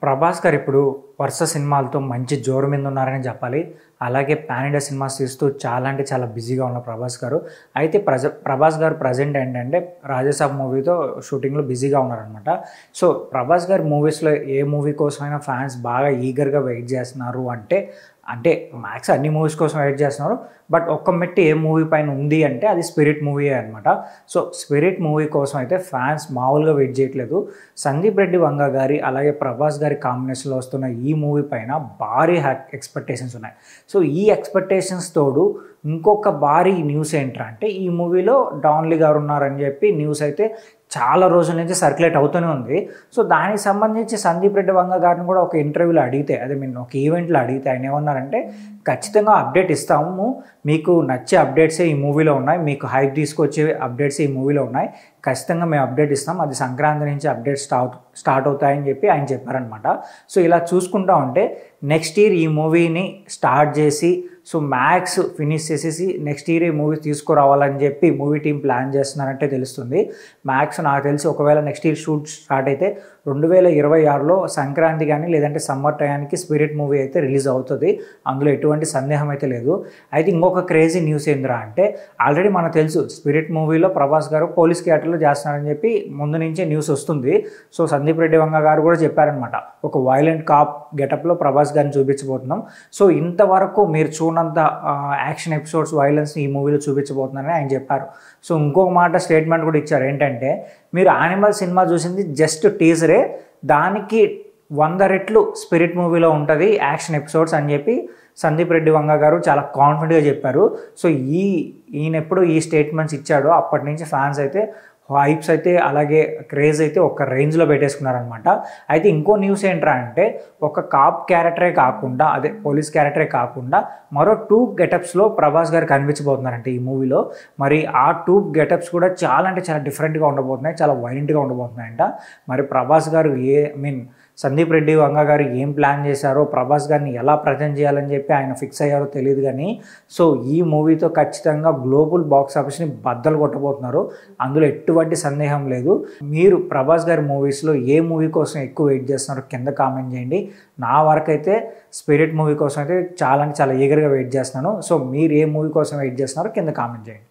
ప్రభాస్ గారు ఇప్పుడు వరుస సినిమాలతో మంచి జోరు మీద ఉన్నారని చెప్పాలి అలాగే పాన్ ఇండియా సినిమాస్ తీస్తూ చాలా అంటే చాలా బిజీగా ఉన్న ప్రభాస్ గారు అయితే ప్రజ ప్రభాస్ గారు ప్రజెంట్ ఏంటంటే రాజసాబ్ మూవీతో షూటింగ్లో బిజీగా ఉన్నారనమాట సో ప్రభాస్ గారి మూవీస్లో ఏ మూవీ కోసమైనా ఫ్యాన్స్ బాగా ఈగర్గా వెయిట్ చేస్తున్నారు అంటే అంటే మ్యాక్స్ అన్ని మూవీస్ కోసం వెయిట్ చేస్తున్నారు బట్ ఒక్క మెట్టి ఏ మూవీ పైన ఉంది అంటే అది స్పిరిట్ మూవీ అనమాట సో స్పిరిట్ మూవీ కోసం అయితే ఫ్యాన్స్ మామూలుగా వెయిట్ చేయట్లేదు సందీప్ రెడ్డి వంగ గారి అలాగే ప్రభాస్ గారి కాంబినేషన్లో వస్తున్న ఈ మూవీ పైన భారీ ఎక్స్పెక్టేషన్స్ ఉన్నాయి సో ఈ ఎక్స్పెక్టేషన్స్ తోడు ఇంకొక భారీ న్యూస్ ఏంట్రా అంటే ఈ మూవీలో డాన్లీ గారు ఉన్నారని చెప్పి న్యూస్ అయితే చాలా రోజుల నుంచి సర్క్యులేట్ అవుతూనే ఉంది సో దానికి సంబంధించి సందీప్ రెడ్డి వంగ గారిని కూడా ఒక ఇంటర్వ్యూలో అడిగితే అదే మీన్ ఒక ఈవెంట్లో అడిగితే ఆయన ఏమన్నారంటే ఖచ్చితంగా అప్డేట్ ఇస్తాము మీకు నచ్చే అప్డేట్సే ఈ మూవీలో ఉన్నాయి మీకు హైప్ తీసుకొచ్చే అప్డేట్స్ ఈ మూవీలో ఉన్నాయి ఖచ్చితంగా మేము అప్డేట్ ఇస్తాం అది సంక్రాంతి నుంచి అప్డేట్ స్టార్ట్ స్టార్ట్ అవుతాయని చెప్పి ఆయన చెప్పారనమాట సో ఇలా చూసుకుంటా ఉంటే నెక్స్ట్ ఇయర్ ఈ మూవీని స్టార్ట్ చేసి సో మ్యాక్స్ ఫినిష్ చేసేసి నెక్స్ట్ ఇయర్ ఈ మూవీ తీసుకురావాలని చెప్పి మూవీ టీం ప్లాన్ చేస్తున్నారంటే తెలుస్తుంది మ్యాక్స్ నాకు తెలిసి ఒకవేళ నెక్స్ట్ ఇయర్ షూట్ స్టార్ట్ అయితే రెండు వేల ఇరవై ఆరులో సంక్రాంతి కానీ లేదంటే సమ్మర్ టయానికి స్పిరిట్ మూవీ అయితే రిలీజ్ అవుతుంది అందులో ఎటువంటి సందేహం అయితే లేదు అయితే ఇంకొక క్రేజీ న్యూస్ ఏందిరా అంటే ఆల్రెడీ మనకు తెలుసు స్పిరిట్ మూవీలో ప్రభాస్ గారు పోలీస్ క్యాటర్లో చేస్తున్నారని చెప్పి ముందు నుంచే న్యూస్ వస్తుంది సో సందీప్ రెడ్డి వంగ గారు కూడా చెప్పారనమాట ఒక వైలెంట్ కాప్ గెటప్లో ప్రభాస్ గారిని చూపించబోతున్నాం సో ఇంతవరకు మీరు చూడనంత యాక్షన్ ఎపిసోడ్స్ వైలెన్స్ని ఈ మూవీలో చూపించబోతున్నారని ఆయన చెప్పారు సో ఇంకొక మాట స్టేట్మెంట్ కూడా ఇచ్చారు ఏంటంటే మీరు యానిమల్ సినిమా చూసింది జస్ట్ టీజరే దానికి వంద రెట్లు స్పిరిట్ మూవీలో ఉంటుంది యాక్షన్ ఎపిసోడ్స్ అని చెప్పి సందీప్ రెడ్డి వంగ గారు చాలా కాన్ఫిడెంట్గా చెప్పారు సో ఈ ఈయన ఎప్పుడు ఈ స్టేట్మెంట్స్ ఇచ్చాడో అప్పటి నుంచి ఫ్యాన్స్ అయితే హైప్స్ అయితే అలాగే క్రేజ్ అయితే ఒక రేంజ్లో పెట్టేసుకున్నారనమాట అయితే ఇంకో న్యూస్ ఏంట్రా అంటే ఒక కాప్ క్యారెక్టరే కాకుండా అదే పోలీస్ క్యారెక్టరే కాకుండా మరో టూ గెటప్స్లో ప్రభాస్ గారు కనిపించబోతున్నారంటే ఈ మూవీలో మరి ఆ టూ గెటప్స్ కూడా చాలా అంటే చాలా డిఫరెంట్గా ఉండబోతున్నాయి చాలా వైలెంట్గా ఉండబోతున్నాయంట మరి Prabhas garu uh I mean Sandeep Reddy Vanga garu ఏం ప్లాన్ చేశారో ప్రభాస్ గారిని ఎలా ప్రజెంట్ చేయాలని చెప్పి ఆయన ఫిక్స్ అయ్యారో తెలియదు కానీ సో ఈ మూవీతో ఖచ్చితంగా గ్లోబల్ బాక్స్ ఆఫీస్ని బద్దలు కొట్టబోతున్నారు అందులో ఎటువంటి సందేహం లేదు మీరు ప్రభాస్ గారి మూవీస్లో ఏ మూవీ కోసం ఎక్కువ వెయిట్ చేస్తున్నారో కింద కామెంట్ చేయండి నా వరకు అయితే స్పిరిట్ మూవీ కోసం అయితే చాలా అంటే చాలా ఈగర్గా వెయిట్ చేస్తున్నాను సో మీరు ఏ మూవీ కోసం వెయిట్ చేస్తున్నారో కింద కామెంట్ చేయండి